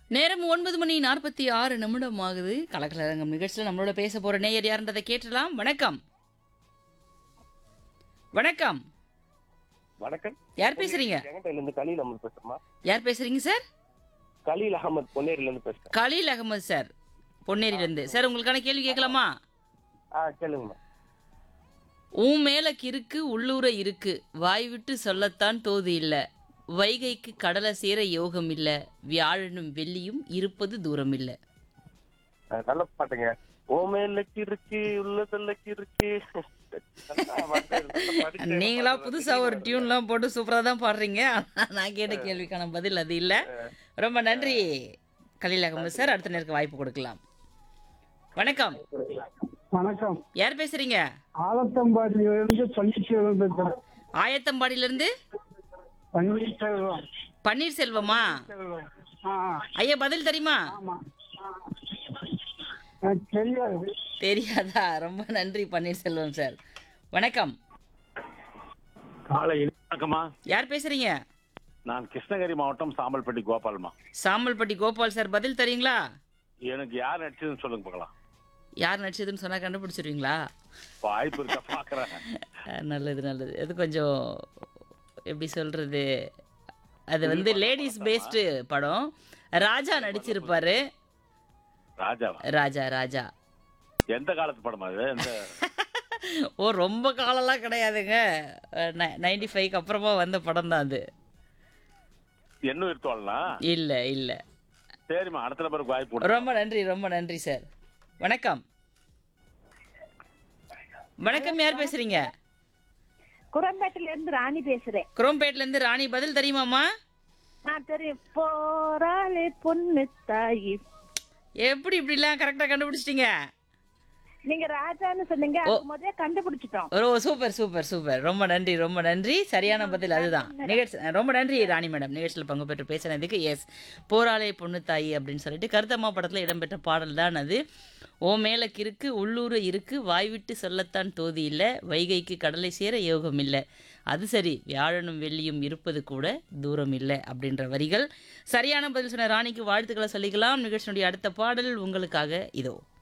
நேரம் ஒன்பது மணி நாற்பத்தி ஆறு நிமிடம் ஆகுது கலக்கலரங்கம் நிகழ்ச்சியில் நம்மளோட பேச போற நேயர் யாருன்றதை கேட்டலாம் வணக்கம் வணக்கம் வணக்கம் யார் பேசுறீங்க செங்கட்டையில இருந்து கலீல் அகமது பேசுறேமா யார் பேசுறீங்க சார் கலீல் அகமது பொன்னேரில இருந்து பேசுறேன் கலீல் அகமது சார் பொன்னேரியிலேருந்து சார் உங்களுக்கான கேள்வி கேட்கலாமா ஆ கேளுங்கம்மா உன் மேல கிறுக்கு உள்ளூர இருக்கு வாய் விட்டு சொல்லத்தான் தோது இல்ல வைகைக்கு கடலை சேர யோகம் இல்ல வியாழனும் வெள்ளியும் இருப்பது தூரம் இல்ல ஆ, நல்ல பாட்டுங்க ஓமேலக்கு இருக்கு உள்ளதல்லக்கு இருக்கு நல்லா பாட்டு, நல்லா படிச்சேன். நீங்களா புதுசா ஒரு டியூன்லாம் போட்டு சூப்பரா தான் பாடுறீங்க ஆனா நான் கேட்ட கேள்விக்கான பதில் அது இல்ல ரொம்ப நன்றி கலீல் அகமது சார் அடுத்த நேருக்கு வாய்ப்பு கொடுக்கலாம் வணக்கம் வணக்கம் யார் பேசுறீங்க ஆலத்தம்பாடியிலிருந்து பன்னீர்செல்வம் பேசுறேன் ஆயத்தம்பாடியில இருந்து பன்னீர்செல்வம் பன்னீர்செல்வமா செல்வம் ஆ ஐயா பதில் தெரியுமா ஆமா எனக்கு தெரியாது தெரியாதா ரொம்ப நன்றி பன்னீர்செல்வம் சார் வணக்கம் காலை வணக்கம்மா யார் பேசுறீங்க நான் கிருஷ்ணகிரி மாவட்டம் சாம்பல்பட்டி கோபால்மா சாம்பல்பட்டி கோபால் சார் பதில் தெரியுங்களா எனக்கு யார் நடிச்சதுன்னு சொல்லுங்க பார்க்கலாம் யார் நடிச்சதுன்னு சொன்னா கண்டுபிடிச்சிருவீங்களா வாய்ப்பு இருக்கா பாக்குறேன் அஹ் நல்லது நல்லது இது கொஞ்சம் எப்படி சொல்றது அது வந்து லேடிஸ் பேஸ்டு படம் ராஜா நடிச்சிருப்பாரு ராஜாவா ராஜா ராஜா எந்த காலத்து படமா அது எந்த ஓ ரொம்ப காலம்லாம் கிடையாதுங்க நைன்டி ஃபைவ்க்கு அப்புறமா வந்த படம் தான் அது என்ன இருத்தோம்னா இல்லை இல்லை சரிம்மா அடுத்த நபருக்கு வாய்ப்பு கொடு. ரொம்ப நன்றி ரொம்ப நன்றி சார் வணக்கம் வணக்கம் யார் பேசுறீங்க குரம்பேட்டில இருந்து ராணி பேசுறேன் குரோம்பேட்ல இருந்து ராணி பதில் தெரியுமாம்மா நான் தெரியும் போராளே பொண்ணு தாயி எப்படி இப்படிலாம் கரெக்டாக கண்டுபிடிச்சிட்டீங்க நீங்க ராஜான்னு சொன்னீங்க அதுக்கு முதல்ல கண்டுபிடிச்சிட்டோம் ஓ சூப்பர் சூப்பர் சூப்பர் ரொம்ப நன்றி ரொம்ப நன்றி சரியான பதில் அதுதான் நிகழ்ச்சி ரொம்ப நன்றி ராணி மேடம் நிகழ்ச்சியில் பங்கு பெற்று பேசினதுக்கு எஸ் போராளே பொண்ணு தாயி அப்படின்னு சொல்லிட்டு கருத்தம்மா படத்தில் இடம்பெற்ற பாடல் தான் அது ஓ மேல கிறுக்கு உள்ளூர் இருக்கு வாய் விட்டு சொல்லத்தான் தோதி இல்லை வைகைக்கு கடலை சேர யோகம் இல்லை அது சரி வியாழனும் வெள்ளியும் இருப்பது கூட தூரம் இல்லை அப்படின்ற வரிகள் சரியான பதில் சொன்ன ராணிக்கு வாழ்த்துக்களை சொல்லிக்கலாம் நிகழ்ச்சியினுடைய அடுத்த பாடல் உங்களுக்காக இதோ